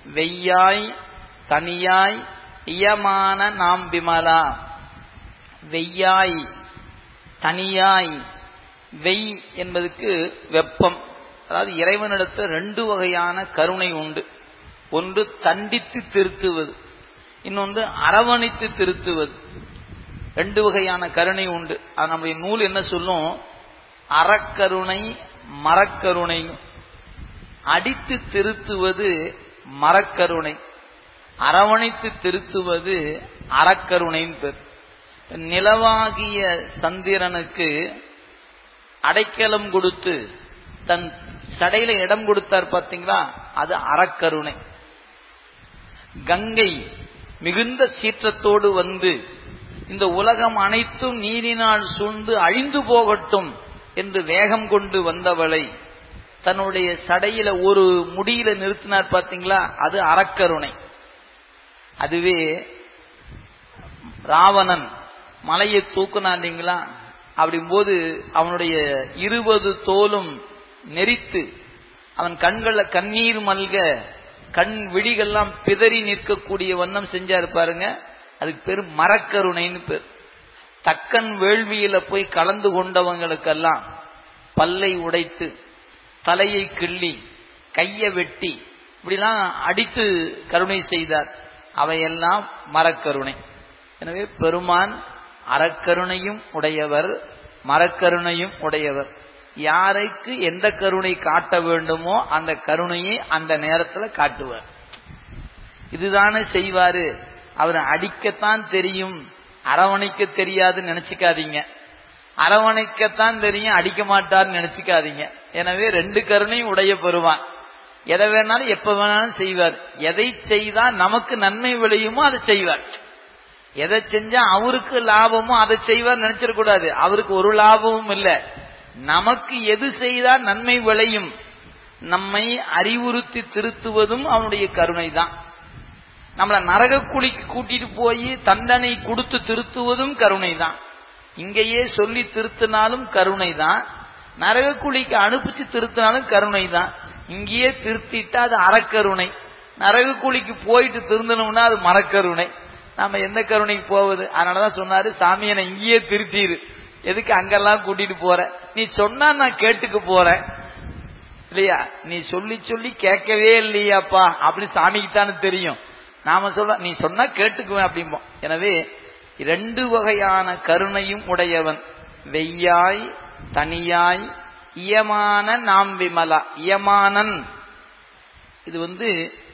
வெய்யாய் தனியாய் இயமான நாம் விமலா வெய்யாய் தனியாய் வெய் என்பதற்கு வெப்பம் அதாவது இறைவனிடத்தில் ரெண்டு வகையான கருணை உண்டு ஒன்று தண்டித்து திருத்துவது இன்னொன்று அரவணைத்து திருத்துவது ரெண்டு வகையான கருணை உண்டு அது நம்முடைய நூல் என்ன சொல்லும் அறக்கருணை மரக்கருணை அடித்து திருத்துவது மரக்கருணை அரவணைத்து திருத்துவது அறக்கருணைன்னு பேர் நிலவாகிய சந்திரனுக்கு அடைக்கலம் கொடுத்து தன் சடையில இடம் கொடுத்தார் பாத்தீங்களா அது அறக்கருணை கங்கை மிகுந்த சீற்றத்தோடு வந்து இந்த உலகம் அனைத்தும் நீரினால் சூழ்ந்து அழிந்து போகட்டும் என்று வேகம் கொண்டு வந்தவளை தன்னுடைய சடையில ஒரு முடியில நிறுத்தினார் பாத்தீங்களா அது அறக்கருணை அதுவே ராவணன் மலையை தூக்குனாண்டீங்களா அப்படிம்போது அவனுடைய இருபது தோலும் நெறித்து அவன் கண்கள கண்ணீர் மல்க கண் விழிகள்லாம் பிதறி நிற்கக்கூடிய வண்ணம் செஞ்சாரு பாருங்க அதுக்கு பேரு மரக்கருணைன்னு பேர் தக்கன் வேள்வியில போய் கலந்து கொண்டவங்களுக்கெல்லாம் பல்லை உடைத்து தலையை கிள்ளி கைய வெட்டி இப்படிலாம் அடித்து கருணை செய்தார் அவையெல்லாம் மரக்கருணை எனவே பெருமான் அறக்கருணையும் உடையவர் மரக்கருணையும் உடையவர் யாருக்கு எந்த கருணை காட்ட வேண்டுமோ அந்த கருணையை அந்த நேரத்துல காட்டுவார் இதுதானே செய்வாரு அவர் அடிக்கத்தான் தெரியும் அரவணைக்க தெரியாதுன்னு நினைச்சுக்காதீங்க அரவணைக்கத்தான் தெரியும் அடிக்க மாட்டார்னு நினைச்சுக்காதீங்க எனவே ரெண்டு கருணையும் உடைய பெறுவான் எதை வேணாலும் எப்ப வேணாலும் செய்வார் எதை செய்தா நமக்கு நன்மை விளையுமோ அதை செய்வார் எதை செஞ்சா அவருக்கு லாபமோ அதை செய்வார் நினைச்சிடக்கூடாது அவருக்கு ஒரு லாபமும் இல்லை நமக்கு எது செய்தா நன்மை விளையும் நம்மை அறிவுறுத்தி திருத்துவதும் அவனுடைய கருணை தான் நம்மள நரக குழிக்கு கூட்டிட்டு போய் தண்டனை கொடுத்து திருத்துவதும் கருணை தான் இங்கேயே சொல்லி திருத்தினாலும் கருணை தான் நரக குழிக்கு அனுப்பிச்சு திருத்தினாலும் கருணை தான் இங்கேயே திருத்திட்டா அது அறக்கருணை நரக குழிக்கு போயிட்டு திருந்தணும்னா அது மரக்கருணை நாம எந்த கருணைக்கு போவது அதனாலதான் சொன்னாரு சாமியனை இங்கேயே திருத்திரு எதுக்கு அங்கெல்லாம் கூட்டிட்டு போற நீ சொன்னா நான் கேட்டுக்கு போறேன் இல்லையா நீ சொல்லி சொல்லி கேட்கவே இல்லையாப்பா அப்படி சாமிக்கு தானே தெரியும் நாம சொல்ல நீ சொன்னா கேட்டுக்குவேன் அப்படிம்போம் எனவே இரண்டு வகையான கருணையும் உடையவன் வெய்யாய் தனியாய் இயமான நாம் விமலா இயமானன் இது வந்து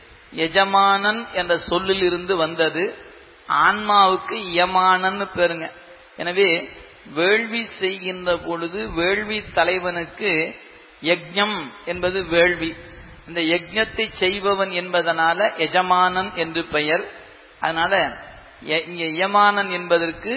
எஜமானன் என்ற சொல்லில் இருந்து வந்தது ஆன்மாவுக்கு இயமானன் பெருங்க எனவே வேள்வி செய்கின்ற பொழுது வேள்வி தலைவனுக்கு யஜ்ஞம் என்பது வேள்வி இந்த யஜ்ஞத்தை செய்பவன் என்பதனால எஜமானன் என்று பெயர் அதனால இங்க யமானன் என்பதற்கு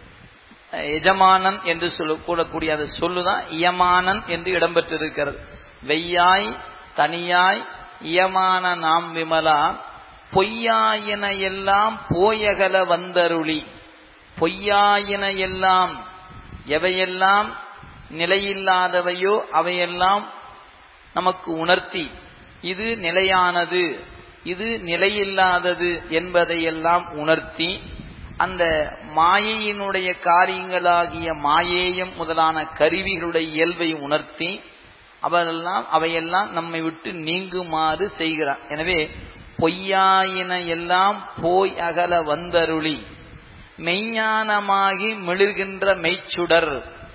எஜமானன் என்று சொல்ல கூடக்கூடிய அந்த சொல்லுதான் இயமானன் என்று இடம்பெற்றிருக்கிறது வெய்யாய் தனியாய் இயமான நாம் விமலா பொய்யாயின எல்லாம் போயகல வந்தருளி பொய்யாயின எல்லாம் எவையெல்லாம் நிலையில்லாதவையோ அவையெல்லாம் நமக்கு உணர்த்தி இது நிலையானது இது நிலையில்லாதது என்பதையெல்லாம் உணர்த்தி அந்த மாயையினுடைய காரியங்களாகிய மாயேயம் முதலான கருவிகளுடைய இயல்பை உணர்த்தி அவரெல்லாம் அவையெல்லாம் நம்மை விட்டு நீங்குமாறு செய்கிறார் எனவே பொய்யாயின எல்லாம் போய் அகல வந்தருளி மெய்ஞானமாகி மெழுகின்ற மெய்ச்சுடர்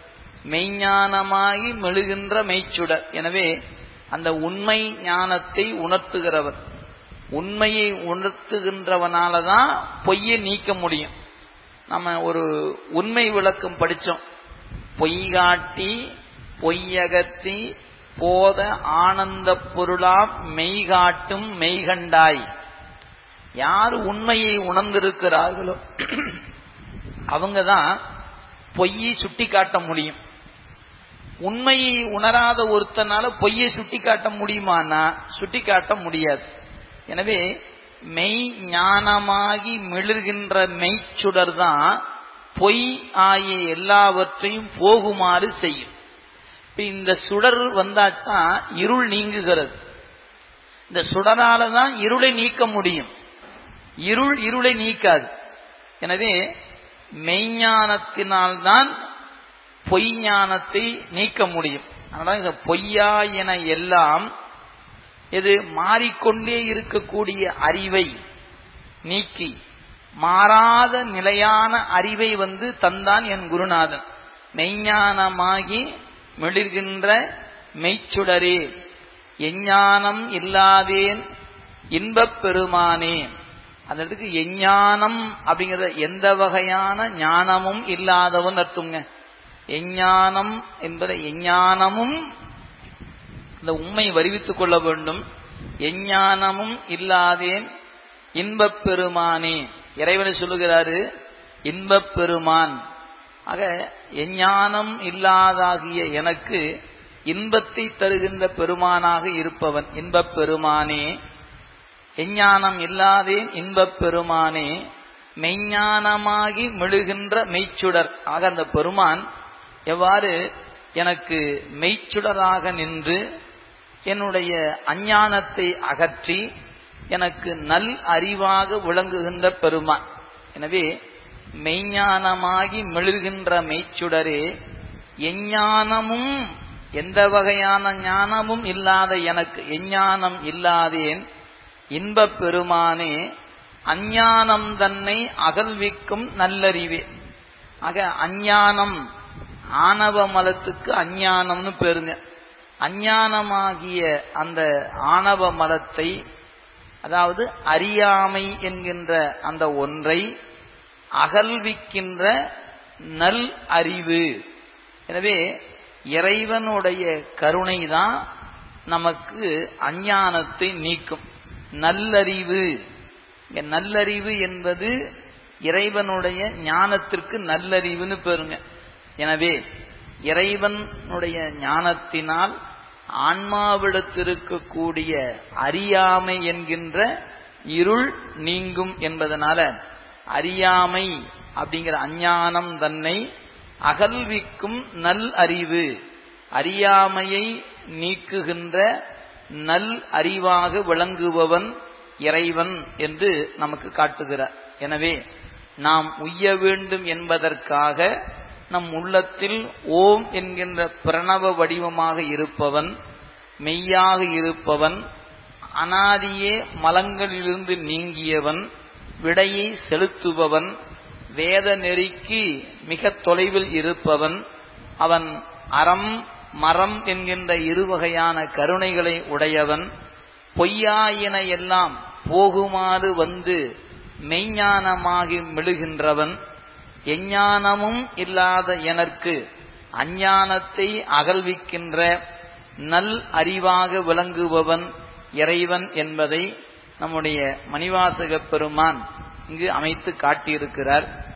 மெய்ஞானமாகி மெழுகின்ற மெய்ச்சுடர் எனவே அந்த உண்மை ஞானத்தை உணர்த்துகிறவர் உண்மையை உணர்த்துகின்றவனால தான் பொய்யை நீக்க முடியும் நம்ம ஒரு உண்மை விளக்கம் படிச்சோம் பொய் காட்டி பொய்யகத்தி போத ஆனந்த பொருளாம் மெய்காட்டும் மெய்கண்டாய் யார் உண்மையை உணர்ந்திருக்கிறார்களோ அவங்க தான் பொய்யை சுட்டி காட்ட முடியும் உண்மையை உணராத ஒருத்தனால பொய்யை சுட்டி காட்ட முடியுமானா சுட்டி காட்ட முடியாது எனவே மெய் ஞானமாகி மிளர்கின்ற மெய்ச்சுடர் தான் பொய் ஆகிய எல்லாவற்றையும் போகுமாறு செய்யும் இப்ப இந்த சுடர் வந்தாதான் இருள் நீங்குகிறது இந்த சுடரால தான் இருளை நீக்க முடியும் இருள் இருளை நீக்காது எனவே மெய்ஞானத்தினால்தான் பொய் ஞானத்தை நீக்க முடியும் அதனால இந்த பொய்யா என எல்லாம் இது மாறிக்கொண்டே இருக்கக்கூடிய அறிவை நீக்கி மாறாத நிலையான அறிவை வந்து தந்தான் என் குருநாதன் மெய்ஞானமாகி மெளிர்கின்ற மெய்ச்சுடரே எஞ்ஞானம் இல்லாதேன் இன்பப் பெருமானே அந்த இடத்துக்கு எஞ்ஞானம் அப்படிங்கிற எந்த வகையான ஞானமும் இல்லாதவன் அர்த்தங்க எஞ்ஞானம் என்பதை எஞ்ஞானமும் இந்த உண்மை வருவித்துக் கொள்ள வேண்டும் எஞ்ஞானமும் இல்லாதேன் இன்பப் பெருமானே இறைவனை சொல்லுகிறாரு இன்பப் பெருமான் ஆக எஞ்ஞானம் இல்லாதாகிய எனக்கு இன்பத்தை தருகின்ற பெருமானாக இருப்பவன் இன்பப் பெருமானே எஞ்ஞானம் இல்லாதேன் இன்பப் பெருமானே மெய்ஞானமாகி மெழுகின்ற மெய்ச்சுடர் ஆக அந்த பெருமான் எவ்வாறு எனக்கு மெய்ச்சுடராக நின்று என்னுடைய அஞ்ஞானத்தை அகற்றி எனக்கு நல் அறிவாக விளங்குகின்ற பெருமான் எனவே மெய்ஞானமாகி மெழுகின்ற மெய்ச்சுடரே எஞ்ஞானமும் எந்த வகையான ஞானமும் இல்லாத எனக்கு எஞ்ஞானம் இல்லாதேன் இன்பப் பெருமானே அஞ்ஞானம் தன்னை அகல்விக்கும் நல்லறிவே ஆக அஞ்ஞானம் ஆணவ மலத்துக்கு அஞ்ஞானம்னு பேருங்க அஞ்ஞானமாகிய அந்த ஆணவ மலத்தை அதாவது அறியாமை என்கின்ற அந்த ஒன்றை அகல்விக்கின்ற நல் அறிவு எனவே இறைவனுடைய கருணை தான் நமக்கு அஞ்ஞானத்தை நீக்கும் நல்லறிவு இங்க நல்லறிவு என்பது இறைவனுடைய ஞானத்திற்கு நல்லறிவுன்னு பேருங்க எனவே இறைவனுடைய ஞானத்தினால் ஆன்மாவிடத்திருக்கக்கூடிய அறியாமை என்கின்ற இருள் நீங்கும் என்பதனால அறியாமை அப்படிங்கிற அஞ்ஞானம் தன்னை அகல்விக்கும் நல் அறிவு அறியாமையை நீக்குகின்ற நல் அறிவாக விளங்குபவன் இறைவன் என்று நமக்கு காட்டுகிறார் எனவே நாம் உய்ய வேண்டும் என்பதற்காக நம் உள்ளத்தில் ஓம் என்கின்ற பிரணவ வடிவமாக இருப்பவன் மெய்யாக இருப்பவன் அனாதியே மலங்களிலிருந்து நீங்கியவன் விடையை செலுத்துபவன் வேத நெறிக்கு மிக தொலைவில் இருப்பவன் அவன் அறம் மரம் என்கின்ற இருவகையான கருணைகளை உடையவன் பொய்யாயின எல்லாம் போகுமாறு வந்து மெய்ஞானமாகி மெழுகின்றவன் எஞ்ஞானமும் இல்லாத எனக்கு அஞ்ஞானத்தை அகல்விக்கின்ற நல் அறிவாக விளங்குபவன் இறைவன் என்பதை நம்முடைய மணிவாசக பெருமான் இங்கு அமைத்து காட்டியிருக்கிறார்